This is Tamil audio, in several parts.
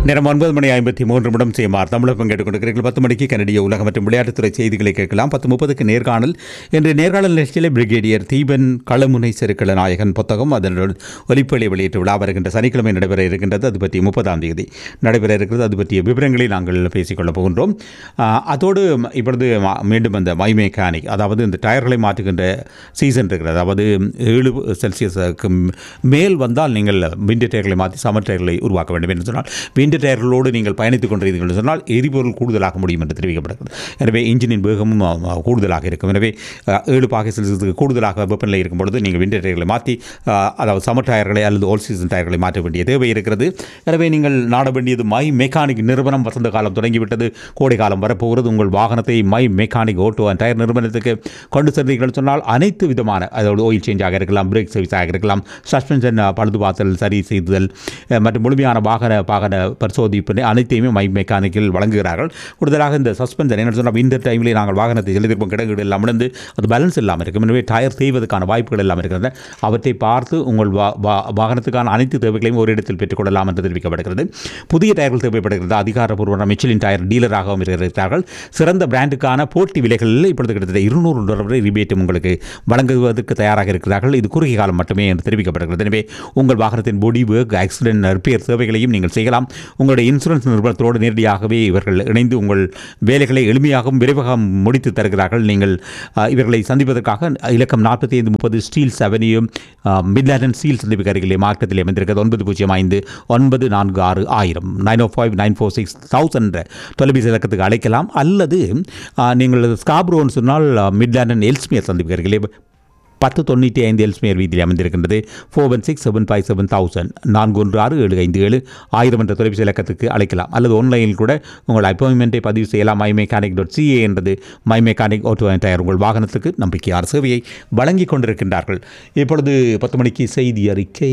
நேரம் ஒன்பது மணி ஐம்பத்தி மூன்று நிமிடம் செய்யுமாறு தமிழகம் கேட்டுக்கொண்டிருக்கிறீர்கள் பத்து மணிக்கு கனடிய உலகம் மற்றும் விளையாட்டுத்துறை செய்திகளை கேட்கலாம் பத்து முப்பதுக்கு நேர்காணல் இன்று நேர்காணல் நிகழ்ச்சியில் பிரிகேடியர் தீபன் களமுனை செருக்கள நாயகன் புத்தகம் அதன் ஒலிப்பொலி வெளியிட்டு விழா வருகின்ற சனிக்கிழமை நடைபெற இருக்கின்றது அது பற்றி முப்பதாம் தேதி நடைபெற இருக்கிறது அது பற்றிய விவரங்களை நாங்கள் பேசிக்கொள்ளப் போகின்றோம் ஆஹ், அதோடு இப்பொழுது ம- மீண்டும் அந்த மை மெக்கானிக் அதாவது இந்த டயர்களை மாற்றுகின்ற சீசன் இருக்கிறது அதாவது ஏழு செல்சியஸுக்கு மேல் வந்தால் நீங்கள் விண்டர் டயர்களை மாற்றி சமர் டயர்களை உருவாக்க வேண்டும் என்று சொன்னால் விண்டர் டயர்களோடு நீங்கள் பயணித்துக் கொண்டிருந்தீர்கள் என்று சொன்னால் எரிபொருள் கூடுதலாக முடியும் என்று தெரிவிக்கப்படுகிறது எனவே இன்ஜினின் வேகமும் அஹ், அஹ், கூடுதலாக இருக்கும் எனவே அஹ், ஏழு பாகை செல்சியஸுக்கு கூடுதலாக வெப்பநிலை இருக்கும் பொழுது நீங்கள் விண்டர் டயர்களை மாற்றி அஹ், அதாவது சமர் டயர்களை அல்லது ஓல் சீசன் டயர்களை மாற்ற வேண்டிய தேவை இருக்கிறது எனவே நீங்கள் நாட வேண்டியது மை மெக்கானிக் நிறுவனம் வசந்த காலம் தொடங்கிவிட்டது கோடை காலம் வரப்போகிறது உங்கள் வாகனத்தை my mechanic auto and tyre நிறுவனத்துக்கு கொண்டு சென்றீர்கள் சொன்னால் அனைத்து விதமான அதோட ஆயில் சேஞ்சாக இருக்கலாம் பிரேக் சர்வீஸாக இருக்கலாம் சஸ்பென்ஷன் பழுது பார்த்தல் சரி செய்தல் அஹ், மற்றும் முழுமையான வாகன வாகன பரிசோதிப்பு அனைத்தையுமே மை மெக்கானிக்கில் வழங்குகிறார்கள் கூடுதலாக இந்த சஸ்பென்ஷன் என்ன சொன்னால் இந்த டைமில் நாங்கள் வாகனத்தை செலுத்திருப்போம் கிடங்குகள் எல்லாம் இழந்து அது பேலன்ஸ் இல்லாமல் இருக்கும் எனவே டயர் செய்வதற்கான வாய்ப்புகள் எல்லாம் இருக்கிறது அவற்றை பார்த்து உங்கள் வா- வா- வாகனத்துக்கான அனைத்து தேவைகளையும் ஒரு இடத்தில் பெற்றுக்கொள்ளலாம் என்று தெரிவிக்கப்படுகிறது புதிய டயர்கள் தேவைப்படுகிறது அதிகாரப்பூர்வ மிச்சிலின் டயர் டீலராகவும் இருக்கிறார்கள் சிறந்த பிராண்டுக்கான போட்டி விலைகளில் இப்பொழுது கிட்டத்தட்ட இருநூறு டாலர் வரை ரிபேட்டும் உங்களுக்கு வழங்குவதற்கு தயாராக இருக்கிறார்கள் இது குறுகிய காலம் மட்டுமே என்று தெரிவிக்கப்படுகிறது எனவே உங்கள் வாகனத்தின் பொடி ஒர்க் ஆக்சிடென்ட் ரிப்பேர் சேவைகளையும் நீங்கள் செய்யலாம் உங்களுடைய இன்சூரன்ஸ் நிறுவனத்தோடு நேரடியாகவே இவர்கள் இணைந்து உங்கள் வேலைகளை எளிமையாகவும் விரைவாகவும் முடித்து தருகிறார்கள் நீங்கள் அஹ், இவர்களை சந்திப்பதற்காக இலக்கம் நாற்பத்தி ஐந்து முப்பது ஸ்டீல்ஸ் அவென்யூ மிட்லாண்டன் ஸ்டீல் சந்திப்புக்கு அருகிலே மார்க்கத்தில் அமைந்திருக்கிறது ஒன்பது பூஜ்ஜியம் ஐந்து ஒன்பது நான்கு ஆறு ஆயிரம் nine O five nine four six thousand தொலைபேசி இலக்கத்துக்கு அழைக்கலாம் அல்லது அஹ், நீங்கள் ஸ்காப்ரோன்னு சொன்னால் மிட்லாண்டன் எல்ஸ்மியர் சந்திப்புக்கு அருகிலே பத்து தொண்ணூற்றி ஐந்து எல்ஸ்மேர் வீதியில் அமைந்திருக்கின்றது four one six seven five seven thousand நான்கு ஒன்று ஆறு ஏழு ஐந்து ஏழு ஆயிரம் என்ற தொலைபேசி இலக்கத்துக்கு அழைக்கலாம் அல்லது ஆன்லைனில் கூட உங்கள் அப்பாயின்மெண்ட்டை பதிவு செய்யலாம் மை மெக்கானிக் டாட் சிஏ என்றது மை மெக்கானிக் ஆட்டோ டயர் உங்கள் வாகனத்துக்கு நம்பிக்கையான சேவையை வழங்கி கொண்டிருக்கின்றார்கள் இப்பொழுது பத்து மணிக்கு செய்தி அறிக்கை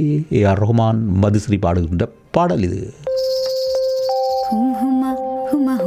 ஏ ஆர் ரஹ்மான் மதுஸ்ரீ பாடுகின்ற பாடல் இது ஹும் ஹுமா ஹுமா